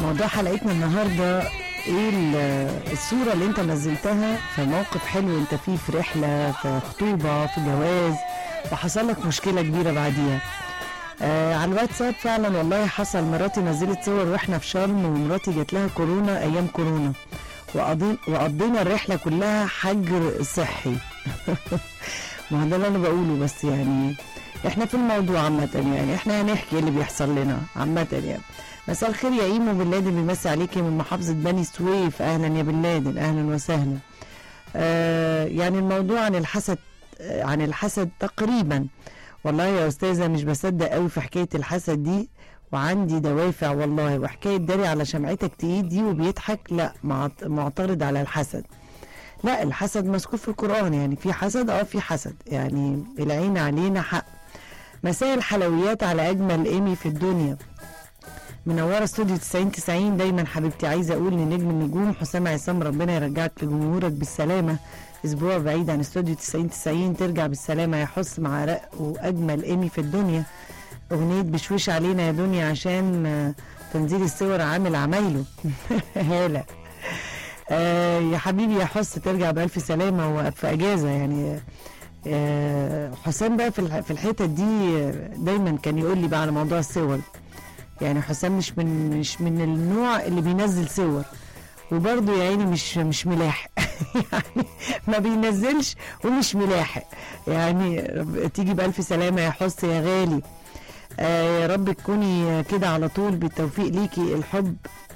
موضوع حلقتنا النهارده ايه ال- الصوره اللي انت نزلتها في موقف حلو انت فيه في رحله في خطوبه في جواز وحصل لك مشكله كبيره بعديها آه على الواتساب فعلا والله حصل مراتي نزلت صور واحنا في شرم ومراتي جات لها كورونا ايام كورونا وقضي- وقضينا الرحله كلها حجر صحي ما هو ده اللي انا بقوله بس يعني احنا في الموضوع عامة يعني احنا هنحكي اللي بيحصل لنا عامة يعني مساء الخير يا ايمو بن لادن بيمسي عليكي من محافظة بني سويف اهلا يا بن لادن اهلا وسهلا آه يعني الموضوع عن الحسد آه عن الحسد تقريبا والله يا استاذة مش بصدق قوي في حكاية الحسد دي وعندي دوافع والله وحكاية داري على شمعتك تقيد دي وبيضحك لا معت- معترض على الحسد لا الحسد مذكور في القرآن يعني في حسد اه في حسد يعني العين علينا حق مساء الحلويات على اجمل ايمي في الدنيا منوره استوديو 90 90 دايما حبيبتي عايزه اقول لنجم النجوم حسام عصام ربنا يرجعك لجمهورك بالسلامه اسبوع بعيد عن استوديو 90 90 ترجع بالسلامه يا حس مع رق واجمل ايمي في الدنيا اغنيه بشويش علينا يا دنيا عشان آه، تنزيل الصور عامل عمايله هاله آه يا حبيبي يا حس ترجع بألف سلامة وفي أجازة يعني آه حسام بقى في الح- في الحتة دي آه، دايما كان يقول لي بقى على موضوع الصور يعني حسام مش من مش من النوع اللي بينزل صور وبرضه يا عيني مش مش ملاحق يعني ما بينزلش ومش ملاحق يعني رب- تيجي بألف سلامة يا حس يا غالي آه يا رب تكوني كده على طول بالتوفيق ليكي الحب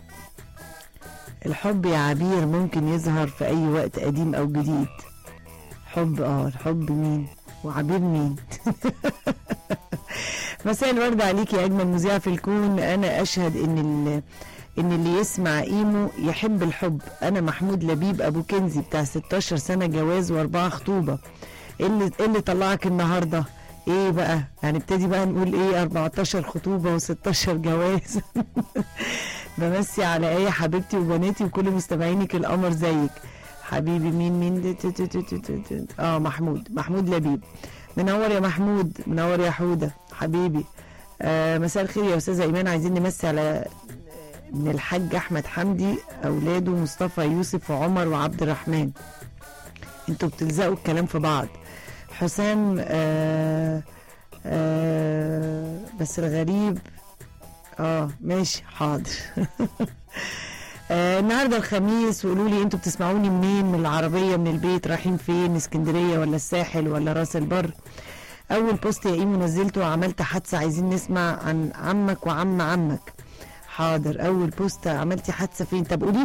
الحب يا عبير ممكن يظهر في اي وقت قديم او جديد حب اه الحب مين وعبير مين مساء الورد عليك يا اجمل مذيعه في الكون انا اشهد ان ال... ان اللي يسمع ايمو يحب الحب انا محمود لبيب ابو كنزي بتاع 16 سنه جواز واربعه خطوبه ايه اللي إيه اللي طلعك النهارده ايه بقى هنبتدي بقى نقول ايه 14 خطوبه و16 جواز بمسي على ايه حبيبتي وبناتي وكل مستمعينك القمر زيك حبيبي مين مين دي- تي- تي- تي- تي- تي- تي. اه محمود محمود لبيب منور يا محمود منور يا حوده حبيبي آه مساء الخير يا استاذه ايمان عايزين نمسي على من الحاج احمد حمدي اولاده مصطفى يوسف وعمر وعبد الرحمن انتوا بتلزقوا الكلام في بعض حسام آه آه بس الغريب اه ماشي حاضر آه النهارده الخميس وقولوا لي انتوا بتسمعوني منين من العربيه من البيت رايحين فين اسكندريه ولا الساحل ولا راس البر اول بوست يا ايمو نزلته وعملت حادثه عايزين نسمع عن عمك وعم عمك حاضر اول بوست عملتي حادثه فين طب قولي